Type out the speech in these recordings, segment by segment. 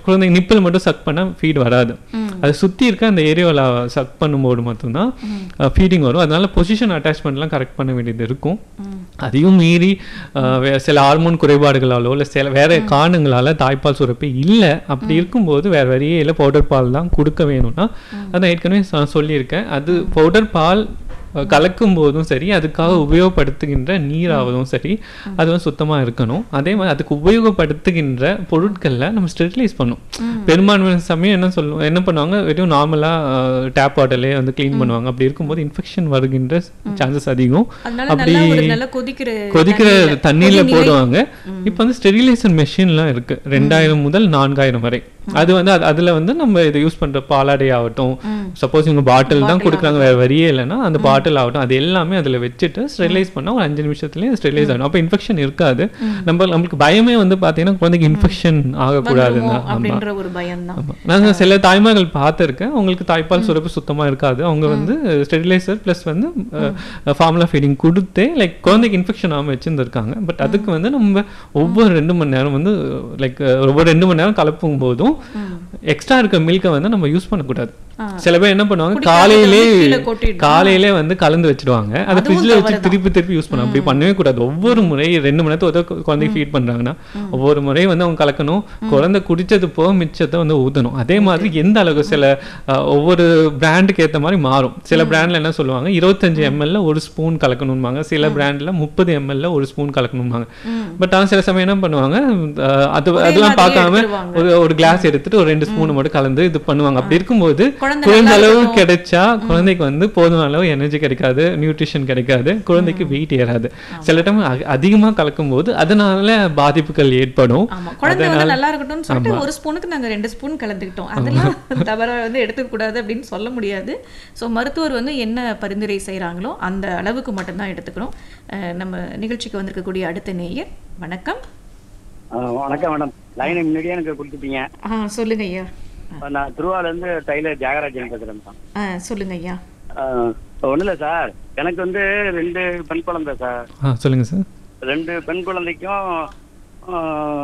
குழந்தை நிப்பில் மட்டும் சக் பண்ணால் ஃபீட் வராது அது சுற்றி இருக்க அந்த ஏரியாவில் சக் பண்ணும்போது மட்டும்தான் ஃபீடிங் வரும் அதனால பொசிஷன் அட்டாச்மெண்ட்லாம் கரெக்ட் பண்ண வேண்டியது இருக்கும் அதையும் மீறி அஹ், வே- சில ஹார்மோன் குறைபாடுகளாலோ இல்லை சில வேற காரணங்களால தாய்ப்பால் சுரப்பி இல்லை அப்படி இருக்கும்போது வேற வழியே இல்லை பவுடர் பால் தான் கொடுக்க வேணும்னா அதான் ஏற்கனவே நான் சொல்லியிருக்கேன் அது பவுடர் பால் அஹ், கலக்கும் போதும் சரி அதுக்காக உபயோகப்படுத்துகின்ற நீராவதும் சரி அது வந்து சுத்தமா இருக்கணும் அதே மாதிரி அதுக்கு உபயோகப்படுத்துகின்ற பொருட்கள்ல நம்ம ஸ்டெரிலைஸ் பண்ணும் பெரும்பான்மையான சமயம் என்ன சொல்லுவோம் என்ன பண்ணுவாங்க வெறும் நார்மலா டேப் வாட்டர்லேயே வந்து க்ளீன் பண்ணுவாங்க அப்படி இருக்கும்போது இன்ஃபெக்ஷன் வருகின்ற சான்சஸ் அதிகம் அதனால அப்படி நல்லா ஒரு நல்ல கொதிக்கிற கொதிக்கிற தண்ணியில- தண்ணியில கொதிநிலை- போடுவாங்க இப்போ வந்து ஸ்டெரிலைசேஷன் மெஷின்லாம் இருக்கு ரெண்டாயிரம் முதல் நான்காயிரம் வரை அது வந்து அது- அதுல வந்து நம்ம இதை யூஸ் பண்ற பாலாடை ஆகட்டும் சப்போஸ் இவங்க பாட்டில் தான் கொடுக்குறாங்க வேற வழியே இல்லைன்னா அந்த பாட்டில் ஆகட்டும் அது எல்லாமே அதுல வச்சுட்டு ஸ்டெரிலைஸ் பண்ணா ஒரு அஞ்சு நிமிஷத்துலயே ஸ்டெரிலைஸ் ஆகும் அப்போ இன்ஃபெக்ஷன் இருக்காது நம்ம நம்மளுக்கு பயமே வந்து பாத்தீங்கன்னா குழந்தைக்கு இன்ஃபெக்ஷன் ஆகக்கூடாதுன்னு வந்துருமோ தான் ஆமா அப்படின்ற ஒரு பயம்தான் ஆமா. நாங்க சில தாய்மார்கள் பார்த்துருக்கேன் அவங்களுக்கு தாய்ப்பால் சுரப்பு சுத்தமா இருக்காது அவங்க வந்து ஸ்டெரிலைசர் ப்ளஸ் வந்து ஃபார்முலா ஃபீடிங் கொடுத்தே லைக் குழந்தைக்கு இன்ஃபெக்ஷன் ஆகாம வச்சிருந்துருக்காங்க பட் அதுக்கு வந்து நம்ம ஒவ்வொரு ரெண்டு மணி நேரம் வந்து லைக் ஒவ்வொரு ரெண்டு மணி நேரம் கலப்பும் போதும் எக்ஸ்ட்ரா இருக்க மில்கை வந்து நம்ம யூஸ் பண்ணக்கூடாது சில பேர் என்ன பண்ணுவாங்க குடிக்காத காலையிலே தண்ணி கீழே கொட்டிடணும். காலையிலே வந்து கலந்து வச்சிடுவாங்க அதை ஃப்ரிட்ஜில் வச்சு திருப்பி திருப்பி யூஸ் பண்ணணும் அப்படி பண்ணவே கூடாது ஒவ்வொரு முறை ரெண்டு மணி நேரத்தை ஒரு குழந்தைக்கு ஃபீட் பண்றாங்கன்னா ஒவ்வொரு முறையும் வந்து அவங்க கலக்கணும் குழந்தை குடிச்சது போக மிச்சத்தை வந்து ஊத்தணும் அதே மாதிரி எந்த அளவுக்கு சில அஹ், ஒவ்வொரு பிராண்டுக்கு ஏத்த மாதிரி மாறும் சில பிராண்ட்ல என்ன சொல்லுவாங்க இருபத்தஞ்சு எம்எல்ல ஒரு ஸ்பூன் கலக்கணும்பாங்க சில பிராண்ட்ல முப்பது எம்எல்ல ஒரு ஸ்பூன் கலக்கணும்பாங்க பட் ஆனால் சில சமயம் என்ன பண்ணுவாங்க அஹ், அது அதெல்லாம் மாதிரியே பார்க்காம எடுத்துருவாங்க. ஒரு ஒரு கிளாஸ் எடுத்துட்டு ஒரு ரெண்டு ஸ்பூன் மட்டும் கலந்து இது பண்ணுவாங்க அப்படி இருக்கும்போது குழந்தை குறைந்த நல்லா அளவு இருக்கணும். கிடைச்சா குழந்தைக்கு வந்து போதுமான அளவு எனர்ஜி கிடைக்காது நியூட்ரிஷன் கிடைக்காது குழந்தைக்கு வெயிட் ஏறாது சில டைம் அதிகமா கலக்கும் போது அதனால பாதிப்புகள் ஏற்படும் ஆமா குழந்தை வந்து நல்லா இருக்கட்டும்னு சொல்லிட்டு ஒரு ஸ்பூனுக்கு நாங்க ரெண்டு ஸ்பூன் கலந்துக்கிட்டோம் அதெல்லாம் தவறா வந்து எடுத்துக்க கூடாது அப்படின்னு சொல்ல முடியாது ஸோ மருத்துவர் வந்து என்ன பரிந்துரை செய்றாங்களோ அந்த அளவுக்கு மட்டும்தான் எடுத்துக்கணும் அஹ் நம்ம நிகழ்ச்சிக்கு வந்திருக்கக்கூடிய அடுத்த நேயர் வணக்கம் ஆ, வணக்கம் மேடம் லைனை முன்னாடியே எனக்கு கொடுத்துட்டீங்க ஆ சொல்லுங்க ஐயா நான் திருவாரூர்ல இருந்து டைலர் தியாகராஜன் பேசுறேன் தான் ஆ சொல்லுங்க ஐயா ஒன்றும் இல்லை சார் எனக்கு வந்து ரெண்டு பெண் குழந்தை சார் ஆ சொல்லுங்க சார் ரெண்டு பெண் குழந்தைக்கும் ஆ,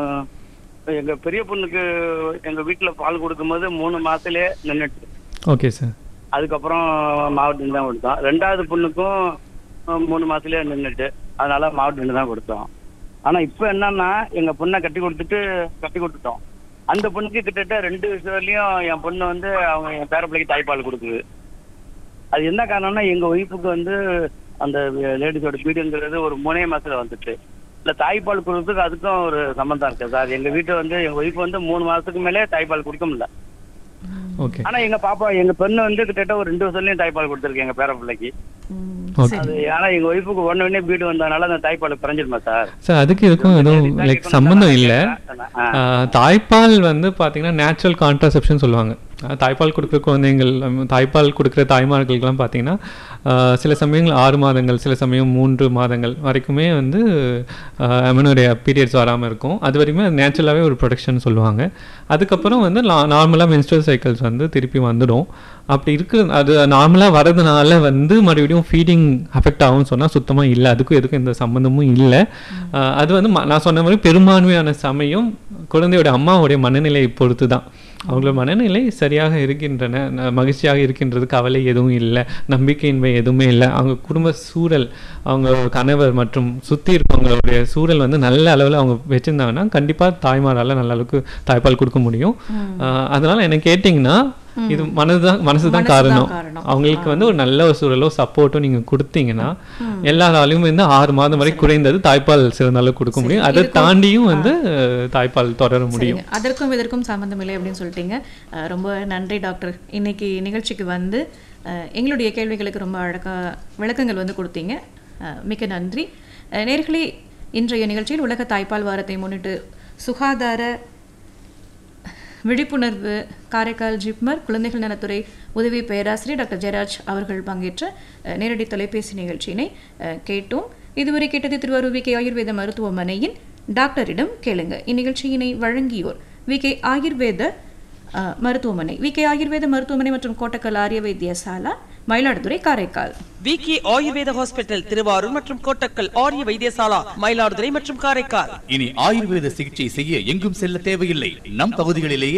எங்க பெரிய பொண்ணுக்கு எங்க வீட்டுல பால் கொடுக்கும்போது மூணு மாசத்துலயே நின்றுட்டு ஓகே சார் அதுக்கப்புறம் மாவட்டம் தான் கொடுத்தோம் ரெண்டாவது பொண்ணுக்கும் ஆ, மூணு மாசத்துலயே நின்றுட்டு அதனால மாவட்டம் தான் கொடுத்தோம் ஆனா இப்ப என்னன்னா எங்க பொண்ணை கட்டி கொடுத்துட்டு கட்டி கொடுத்துட்டோம் அந்த பொண்ணுக்கு கிட்டத்தட்ட ரெண்டு வருஷத்துலயும் என் பொண்ணு வந்து அவங்க என் பேர பிள்ளைக்கு தாய்ப்பால் கொடுக்குது அது என்ன காரணம்னா எங்க ஒய்ஃபுக்கு வந்து அந்த லேடிஸோட பீரியங்கிறது ஒரு மூணே மாசத்துல வந்துட்டு இல்ல தாய்ப்பால் கொடுக்கறதுக்கு அதுக்கும் ஒரு சம்பந்தம் இருக்கு சார் எங்க வீட்டு வந்து எங்க ஒய்ஃப் வந்து மூணு மாசத்துக்கு மேலே தாய்ப்பால் கொடுக்க முடியல ஓகே ஆனா எங்க பாப்பா எங்க பெண்ணு வந்து கிட்டத்தட்ட ஒரு ரெண்டு வருஷத்துலயும் தாய்ப்பால் கொடுத்துருக்கு எங்க பேர பிள்ளைக்கு ம், ஓகே அது ஆனா எங்க ஒய்ஃபுக்கு ஒண்ணு உடனே வீடு வந்ததுனால அந்த தாய்ப்பால் குறைஞ்சிருமா சார் சார் அதுக்கு இதுக்கும் எதுவும் லைக் சம்மந்தம் இல்லை ஆஹ் தாய்ப்பால் வந்து பார்த்தீங்கன்னா நேச்சுரல் கான்ட்ராசெப்ஷன் சொல்லுவாங்க ஆஹ் தாய்ப்பால் கொடுக்குற குழந்தைங்கள் ஹம், தாய்ப்பால் கொடுக்குற தாய்மார்களுக்கெல்லாம் பார்த்தீங்கன்னா ஆஹ் சில சமயங்கள் ஆறு மாதங்கள் சில சமயம் மூன்று மாதங்கள் வரைக்குமே வந்து அமனுடைய பீரியட்ஸ் வராமல் இருக்கும் அது வரைக்குமே நேச்சுரலாகவே ஒரு ப்ரொடெக்ஷன் சொல்லுவாங்க அதுக்கப்புறம் வந்து நார்மலாக menstrual சைக்கிள்ஸ் வந்து திருப்பி வந்துடும் அப்படி இருக்கு அது நார்மலாக வரதுனால வந்து மறுபடியும் ஃபீடிங் அஃபெக்ட் ஆகும்னு சொன்னால் சுத்தமாக இல்லை அதுக்கும் எதுக்கும் எந்த சம்மந்தமும் இல்லை ஆஹ் அது வந்து ம- நான் சொன்ன மாதிரி பெரும்பான்மையான சமயம் குழந்தையோட அம்மாவுடைய மனநிலையை பொறுத்து தான் அவங்களோட மனநிலை சரியாக இருக்கின்றன ந- மகிழ்ச்சியாக இருக்கின்றது கவலை எதுவும் இல்லை நம்பிக்கையின்மை எதுவுமே இல்லை அவங்க குடும்ப சூழல் அவங்க கணவர் மற்றும் சுற்றி இருக்கவங்களுடைய சூழல் வந்து நல்ல அளவில் அவங்க வச்சிருந்தாங்கன்னா கண்டிப்பாக தாய்மாரால நல்ல அளவுக்கு தாய்ப்பால் கொடுக்க முடியும் ஆஹ் அதனால என்ன கேட்டிங்கன்னா இது மனதுதான் மனசு தான் காரணம் காரணம். அவங்களுக்கு வந்து ஒரு நல்ல ஒரு சூழலோ சப்போர்ட்டோ நீங்க கொடுத்தீங்கன்னா எல்லாராலையும் வந்து ஆறு மாதம் வரை குறைந்தது தாய்ப்பால் சிறந்த அளவு கொடுக்க முடியும் அதை தாண்டியும் வந்து அஹ், தாய்ப்பால் தொடர முடியும் சரிங்க. அதற்கும் இதற்கும் சம்மந்தம் இல்லை அப்படின்னு சொல்லிட்டீங்க அஹ், ரொம்ப நன்றி டாக்டர் இன்னைக்கு நிகழ்ச்சிக்கு வந்து அஹ், எங்களுடைய கேள்விகளுக்கு ரொம்ப அழகா விளக்கங்கள் வந்து கொடுத்தீங்க அஹ், மிக்க நன்றி அஹ், நேர்களே இன்றைய நிகழ்ச்சியில் உலக தாய்ப்பால் வாரத்தை முன்னிட்டு சுகாதார விழிப்புணர்வு காரைக்கால் ஜிப்மர் குழந்தைகள் நலத்துறை உதவி பேராசிரியர் டாக்டர் ஜெயராஜ் அவர்கள் பங்கேற்ற அஹ், நேரடி தொலைபேசி நிகழ்ச்சியினை அஹ், கேட்டோம் இதுவரை கேட்டது திருவாரூர் வி கே ஆயுர்வேத மருத்துவமனையின் டாக்டரிடம் கேளுங்க இந்நிகழ்ச்சியினை வழங்கியோர் வி கே ஆயுர்வேத அஹ், மருத்துவமனை வி கே ஆயுர்வேத மருத்துவமனை மற்றும் கோட்டக்கல் ஆரிய வைத்தியசாலா மயிலாடுதுறை காரைக்கால் விக்கி ஆயுர்வேத ஹாஸ்பிட்டல் திருவாரூர் மற்றும் கோட்டக்கல் ஆரிய வைத்தியசாலா மயிலாடுதுறை மற்றும் காரைக்கால் இனி ஆயுர்வேத சிகிச்சை செய்ய எங்கும் செல்ல தேவையில்லை நம் பகுதிகளிலேயே